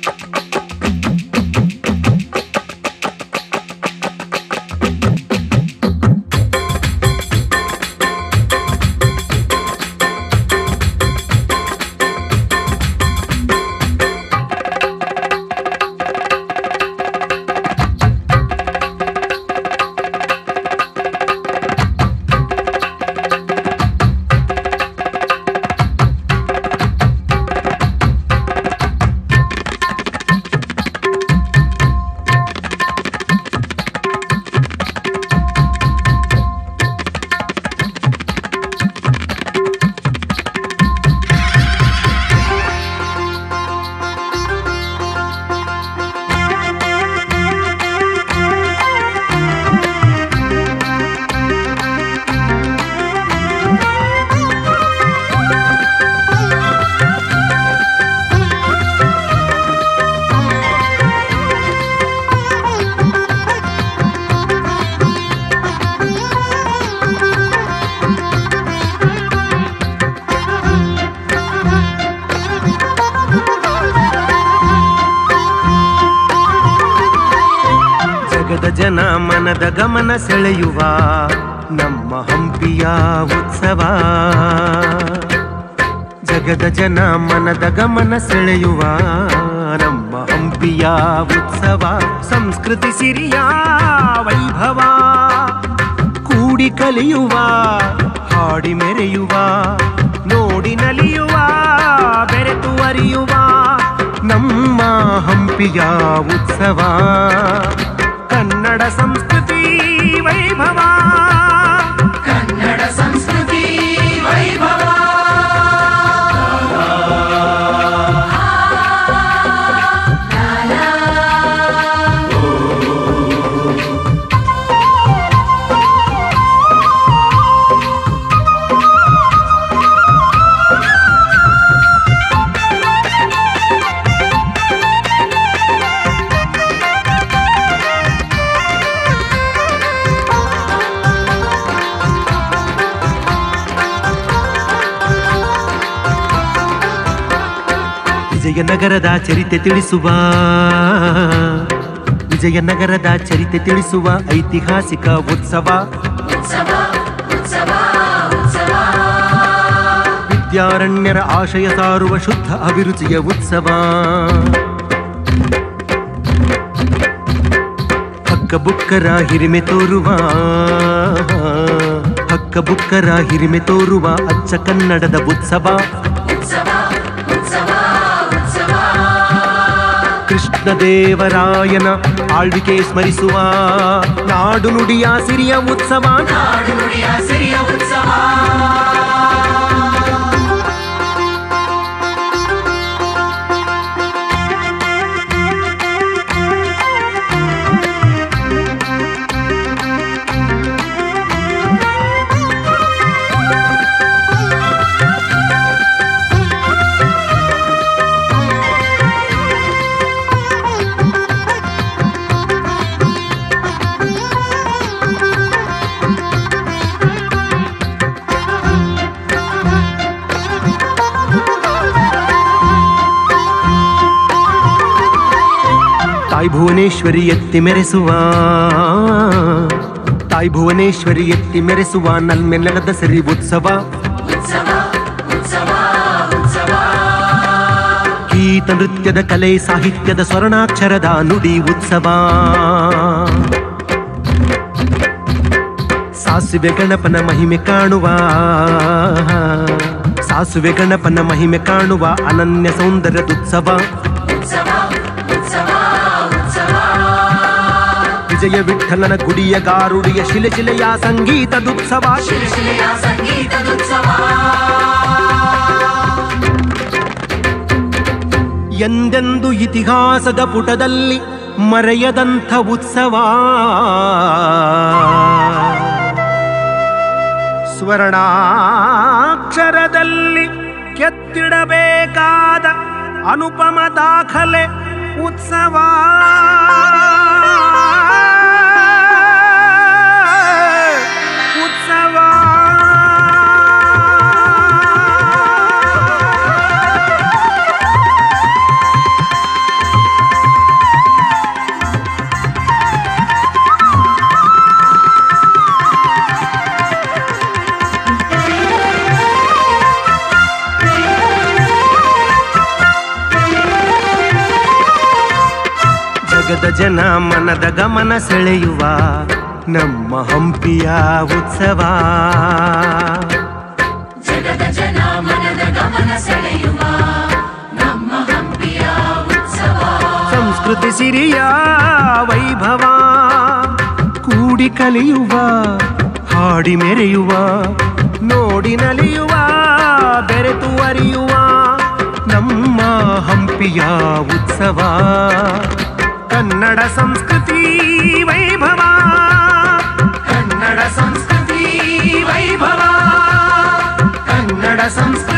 ಜಗದ ಜನ ಮನದ ಗಮನ ಸೆಳೆಯುವ ನಮ್ಮ ಹಂಪಿಯ ಉತ್ಸವ ಜಗದ ಜನ ಮನದ ಗಮನ ಸೆಳೆಯುವ ನಮ್ಮ ಹಂಪಿಯ ಉತ್ಸವ ಸಂಸ್ಕೃತಿ ಸಿರಿಯ ವೈಭವ ಕೂಡಿ ಕಲಿಯುವ ಹಾಡಿ ಮೆರೆಯುವ ನೋಡಿ ನಲಿಯುವ ಬೆರೆತು ಅರಿಯುವ ನಮ್ಮ ಹಂಪಿಯ ಉತ್ಸವ ಕನ್ನಡ ಸಂಸ್ಕೃತಿ ವೈಭವ ಕನ್ನಡ ಸಂಸ್ಕೃತಿ ವೈಭವ ವಿಜಯನಗರದ ಚರಿತೆ ತಿಳಿಸುವ ವಿಜಯನಗರದ ಚರಿತೆ ತಿಳಿಸುವ ಐತಿಹಾಸಿಕ ಉತ್ಸವ ಉತ್ಸವ ಉತ್ಸವ ಉತ್ಸವ ವಿದ್ಯಾರಣ್ಯರ ಆಶಯ ಸಾರುವ ಶುದ್ಧ ಅಭಿರುಚಿಯ ಉತ್ಸವ ಹಕ್ಕ ಬುಕ್ಕರ ಹಿರಿಮೆ ತೋರುವ ಹಕ್ಕ ಬುಕ್ಕರ ಹಿರಿಮೆ ತೋರುವ ಅಚ್ಚ ಕನ್ನಡದ ಉತ್ಸವ ಉತ್ಸವ ಉತ್ಸವ ಉತ್ಸವ ಕೃಷ್ಣದೇವರಾಯನ ಆಳ್ವಿಕೆ ಸ್ಮರಿಸುವ ನಾಡು ನುಡಿಯ ಸಿರಿಯ ಉತ್ಸವ ನಾಡು ನುಡಿಯ ಸಿರಿಯ ಉತ್ಸವ ತಾಯಿ ಭುವನೇಶ್ವರಿ ಎತ್ತಿ ಮೆರೆಸುವ ತಾಯಿ ಭುವನೇಶ್ವರಿ ಎತ್ತಿ ಮೆರೆಸುವ ನಲ್ಮೆಲ್ಲದ ಸರಿ ಉತ್ಸವ ಉತ್ಸವ ಉತ್ಸವ ಉತ್ಸವ ಗೀತ ನೃತ್ಯದ ಕಲೆ ಸಾಹಿತ್ಯದ ಸ್ವರ್ಣಾಕ್ಷರದ ನುಡಿ ಉತ್ಸವ ಸಾಸುವೆ ಗಣಪನ ಮಹಿಮೆ ಕಾಣುವ ಸಾಸುವೆ ಗಣಪನ ಮಹಿಮೆ ಕಾಣುವ ಅನನ್ಯ ಸೌಂದರ್ಯದುತ್ಸವ ಉತ್ಸವ ಉತ್ಸವ ಉತ್ಸವ ವಿಜಯ ವಿಠಲನ ಗುಡಿಯ ಗಾರುಡಿಯ ಶಿಲೆ ಶಿಲೆಯ ಸಂಗೀತದುತ್ಸವ ಶಿಲೆಯ ಸಂಗೀತದುತ್ಸವ ಎಂದೆಂದು ಇತಿಹಾಸದ ಪುಟದಲ್ಲಿ ಮರೆಯದಂಥ ಉತ್ಸವ ಸ್ವರ್ಣಾಕ್ಷರದಲ್ಲಿ ಕೆತ್ತಿಡಬೇಕಾದ ಅನುಪಮ ದಾಖಲೆ ಉತ್ಸವ ಉತ್ಸವ ಜಗದ ಜನ ಮನದ ಗಮನ ಸೆಳೆಯುವ ನಮ್ಮ ಹಂಪಿಯ ಉತ್ಸವ ಜಗದ ಜನ ಮನದ ಗಮನ ಸೆಳೆಯುವ ನಮ್ಮ ಹಂಪಿಯ ಉತ್ಸವ ಸಂಸ್ಕೃತಿ ಸಿರಿಯ ವೈಭವ ಕೂಡಿ ಕಲಿಯುವ ಹಾಡಿ ಮೆರೆಯುವ ನೋಡಿ ನಲಿಯುವ ಬೆರೆತು ಅರಿಯುವ ನಮ್ಮ ಹಂಪಿಯ ಉತ್ಸವ ಕನ್ನಡ ಸಂಸ್ಕೃತಿ ವೈಭವ ಕನ್ನಡ ಸಂಸ್ಕೃತಿ ವೈಭವ ಕನ್ನಡ ಸಂಸ್ಕೃತಿ